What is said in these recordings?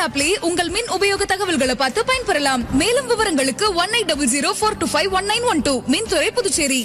ஆப்லயே உங்கள் மின் உபயோக தகவல்களை பார்த்து பயன்பெறலாம் மேலும் விவரங்களுக்கு one eight double zero four two five one nine one two மின்துறை புதுச்சேரி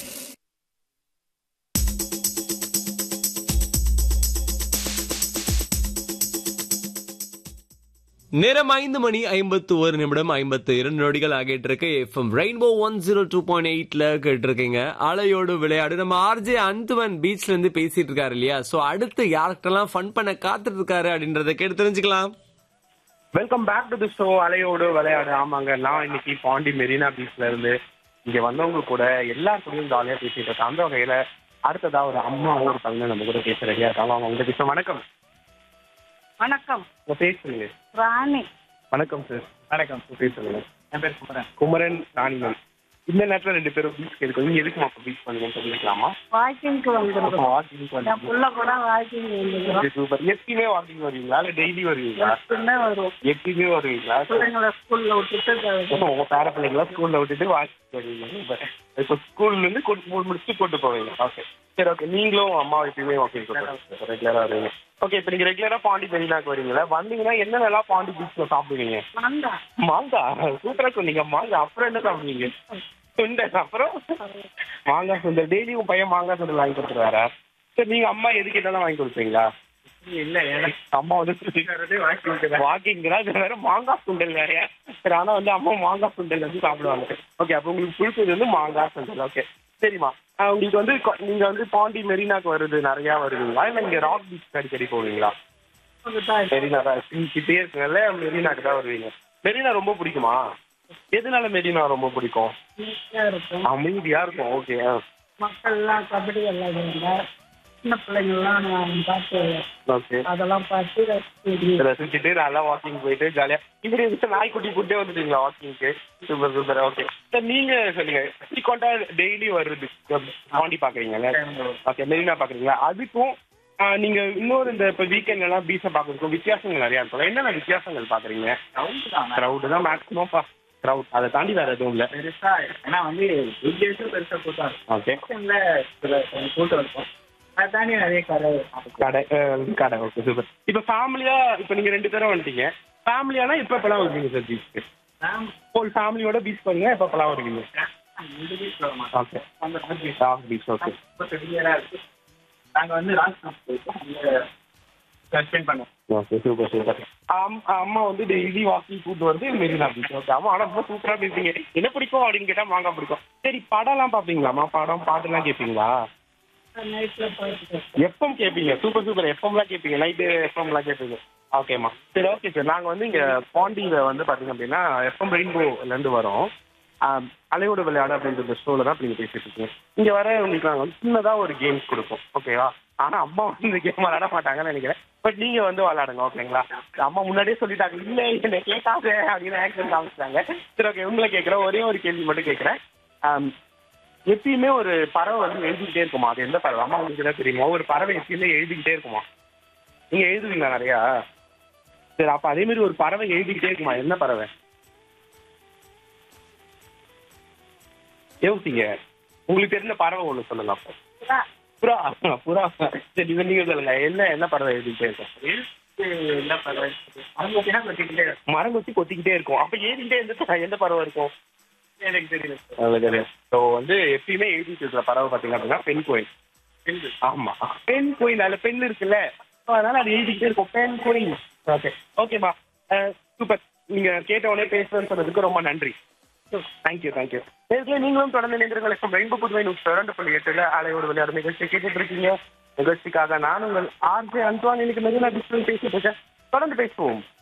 நேரம் ஐந்து மணி ஐம்பத்து ஒரு நிமிடம் ஐம்பத்து இரண்டு நொடிகள் ஆகிட்டு இருக்கு FM rainbow one zero two point எயிட்ல கேட்டிருக்கீங்க அலையோடு விளையாடு நம்ம ஆர்ஜே அந்துவன் பீச்ல இருந்து பேசிட்டு இருக்காரு இல்லையா சோ அடுத்து யார்கிட்டலாம் ஃபன் பண்ண காத்துட்டு இருக்காரு அப்படின்றத கேட்டு தெரிஞ்சுக்கலாம் welcome back to the show அலையோடு விளையாடு ஆமாங்க நான் இன்னைக்கு பாண்டி மெரினா பீச்ல இருந்து இங்க வந்தவங்க கூட எல்லார் கூடயும் ஜாலியா பேசிட்டு இருக்கேன் அந்த வகையில அடுத்ததா ஒரு அம்மா ஒரு பையன் நம்ம கூட பேச ரெடியா இருக்காங்க அவங்க உங்க பேச வணக்கம் வணக்கம் உங்க பேசுங்க ராணி வணக்கம் சார் வணக்கம் பேசுங்க என் பேர் குமரன் குமரன் ராணிமன் இந்த நேரத்துல ரெண்டு பேரும் பீச் இருக்கும் நீங்க எதுக்குமா அப்ப பீச் பண்ணுங்கன்னு சொல்லிக்கலாமா வாக்கிங்க்கு வந்துருக்கோம் வாக்கிங் என் புள்ள கூட வாக்கிங் வந்துருக்கோம் சூப்பர் எப்பயுமே வாக்கிங் வருவீங்களா இல்ல டெய்லி வருவீங்களா எப்பவுமே வருவோம் எப்பயுமே வருவீங்களா பிள்ளைங்களை ஸ்கூல்ல விட்டுட்டு அப்போ உங்க பேர பிள்ளைங்களா ஸ்கூல்ல விட்டுட்டு வாட்ச் வருவீங்க இப்போ ஸ்கூல்ல இருந்து கூட்டு ஸ்கூல் முடிச்சுட்டு கூட்டு போவீங்க ஓகே சரி ஓகே நீங்களும் அம்மா எப்பயுமே ஓகே ரெகுலரா வருவீங்க ஓகே இப்போ நீங்க ரெகுலரா பாண்டி பெரினாக்கு வரீங்களா வந்தீங்கன்னா என்னென்னலாம் பாண்டி பீச்ல சாப்பிடுவீங்க வந்தா மாங்காய் சூப்பரா சொன்னீங்க மாங்காய் அப்புறம் என்ன சாப்பிடுவீங்க சுண்டல் அப்புறம் மாங்காய் சுண்டல் டெய்லி உங்க பையன் மாங்காய் சுண்டல் வாங்கி கொடுத்துருவாரா சரி நீங்க அம்மா எதுக்கு என்னெல்லாம் வாங்கி கொடுப்பீங்களா இல்ல எனக்கு அம்மா வந்து வாக்கிங்கிறா இது வேற மாங்காய் சுண்டல் வேறையா சரி ஆனா வந்து அம்மா மாங்காய் சுண்டல் வந்து சாப்பிடுவாங்க ஓகே அப்போ உங்களுக்கு பிடிச்சது வந்து மாங்காய் சுண்டல் ஓகே சரிம்மா ஆஹ் உங்களுக்கு வந்து கொ- நீங்க வந்து பாண்டி மெரினாக்கு வருது நிறைய வருவீங்களா இல்ல இங்க ராக் பீச் அடிக்கடி போவீங்களா மெரினா தான் கிட்டே இருக்குங்கல்ல மெரினாக்கு தான் வருவீங்க மெரினா ரொம்ப பிடிக்குமா எதனால மெரினா ரொம்ப பிடிக்கும் இருக்கும் அமைதியா இருக்கும் ஓகே மக்கள் எல்லாம் கபடி விளையாடுவாங்க சின்ன பிள்ளைங்கள்லாம் நான் பார்த்து ஓகே அதெல்லாம் பார்த்து ரசிச்சு ரசிச்சுட்டு நல்லா வாக்கிங் போயிட்டு ஜாலியா இப்படி இருந்துச்சு நாய்க்குட்டி கூட்டே வந்துட்டீங்களா வாக்கிங்க்கு சூப்பர் சூப்பர் ஓகே சார் நீங்க சொல்லுங்க ஃப்ரீக்வெண்டா டெய்லி வருது பாண்டி பாக்குறீங்கல்ல ஓகே மெரினா பாக்குறீங்களா அதுக்கும் ஆஹ், நீங்க இன்னொரு இந்த இப்ப வீக்கெண்ட் எல்லாம் பீச்சை பாக்குறதுக்கும் வித்தியாசங்கள் நிறைய இருக்கும் என்னென்ன வித்தியாசங்கள் பாக்குறீங்க க்ரௌடு தான் மேக்ஸிமம் க்ரௌட் அதை தாண்டி வேற எதுவும் இல்ல பெருசா ஏன்னா வந்து வித்தியாசம் பெருசா கூட்டம் இருக்கும் ஓகே வீக்கெண்ட்ல சில கூட்டம் இருக்கும் அதை தாண்டி நிறைய கடை கடை அஹ், கடை ஓகே சூப்பர் இப்ப ஃபேமிலியா இப்ப நீங்க ரெண்டு பேரும் வந்துட்டீங்க ஃபேமிலியானா இப்ப எப்பெல்லாம் வருவீங்க சார் பீச்சுக்கு ஹோல் ஃபேமிலியோட பீச் பண்ணுங்க எப்ப எப்பெல்லாம் வருவீங்க இந்த வீட்டில் வர மாட்டோம் ஓகே அந்த மாதிரி ராக் பீச் ஓகே ரொம்ப கிளியரா இருக்கு நாங்க வந்து ராஜ்நாத் போயிட்டோம் அங்க ஸ்பெண்ட் பண்ணோம் ஓகே சூப்பர் சூப்பர் அம்மா வந்து டெய்லி வாக்கிங் கூட்டு வந்து மெரினா பீச் ஓகே அம்மா ஆனா ரொம்ப சூப்பரா பேசுறீங்க என்ன பிடிக்கும் அப்படின்னு கேட்டா மாங்காய் பிடிக்கும் சரி படம்லாம் பாப்பீங்களாம்மா படம் பாட்டுலாம் கேட்பீங்களா நைட்ல போயிட்டு எஃப்எம் கேட்பீங்க சூப்பர் சூப்பர் எஃப்எம்லாம் கேட்பீங்க நைட்டு எஃப்எம்லாம் கேட்பீங்க ஓகேம்மா சரி ஓகே சார் நாங்கள் வந்து இங்கே பாண்டியில் வந்து பார்த்தீங்க அப்படின்னா எஃப்எம் ரெயின்போலேருந்து வரோம் ஆம், அலையோட விளையாடு அப்படின்ற ஷோவில் தான் நீங்கள் பேசிட்டு இருக்கீங்க இங்கே வர உங்களுக்கு நாங்கள் வந்து சின்னதாக ஒரு கேம்ஸ் கொடுப்போம் ஓகேவா ஆனால் அம்மா வந்து இந்த கேம் விளையாட மாட்டாங்கன்னு நினைக்கிறேன் பட் நீங்கள் வந்து விளையாடுங்க ஓகேங்களா அம்மா முன்னாடியே சொல்லிட்டாங்க இல்லை என்னை கேட்காத அப்படின்னு ஆக்சன் காமிச்சிட்டாங்க சரி ஓகே உங்களை கேட்குறேன் ஒரே ஒரு கேள்வி மட்டும் கேட்குறேன் எப்பயுமே ஒரு பறவை வந்து எழுதிக்கிட்டே இருக்குமா அது எந்த பறவை அம்மா உங்களுக்கு தான் தெரியுமா ஒரு பறவை எப்பயுமே எழுதிக்கிட்டே இருக்குமா நீங்க எழுதுவீங்களா நிறையா சரி அப்ப அதே மாதிரி ஒரு பறவை எழுதிக்கிட்டே இருக்குமா என்ன பறவை யோசிங்க உங்களுக்கு தெரிஞ்ச பறவை ஒண்ணு சொல்லுங்க அப்போ புறா புறா சரி இது நீங்க சொல்லுங்க என்ன என்ன பறவை எழுதிக்கிட்டே இருக்கும் என்ன பரவாயில்ல அவங்க பார்த்தீங்கன்னா கட்டிக்கிட்டே இருக்கும் மரம் கொத்தி கொத்திக்கிட்டே இருக்கும் அப்ப ஏறிக்கிட்டே எந்த எந்த பறவை இருக்கும் எனக்கு தெரியல ஸோ வந்து எப்பயுமே எழுதிட்டு இருக்கிற பறவை பார்த்தீங்க அப்படின்னா பெண் கோயில் ஆமா பெண் கோயில் அதுல பெண் இருக்குல்ல So, அதனால அது எழுதிக்கிட்டே இருக்கும் பெண் கோயில் ஓகே ஓகேம்மா சூப்பர் நீங்க கேட்ட உடனே பேசுறேன்னு சொன்னதுக்கு ரொம்ப நன்றி தேங்க்யூ தேங்க்யூ நேரத்துல நீங்களும் தொடர்ந்து நினைந்திருங்கள் இப்போ ரெயின்போ புதுவை நூற்றி இரண்டு புள்ளி எட்டுல அலையோடு விளையாடு நிகழ்ச்சி கேட்டுட்டு இருக்கீங்க நிகழ்ச்சிக்காக நான் உங்கள் ஆர்ஜே அன்சுவான் இன்னைக்கு மெரினா டிஸ்பிளே பேசிட்டு இருக்கேன் தொடர்ந்து பேசுவோம்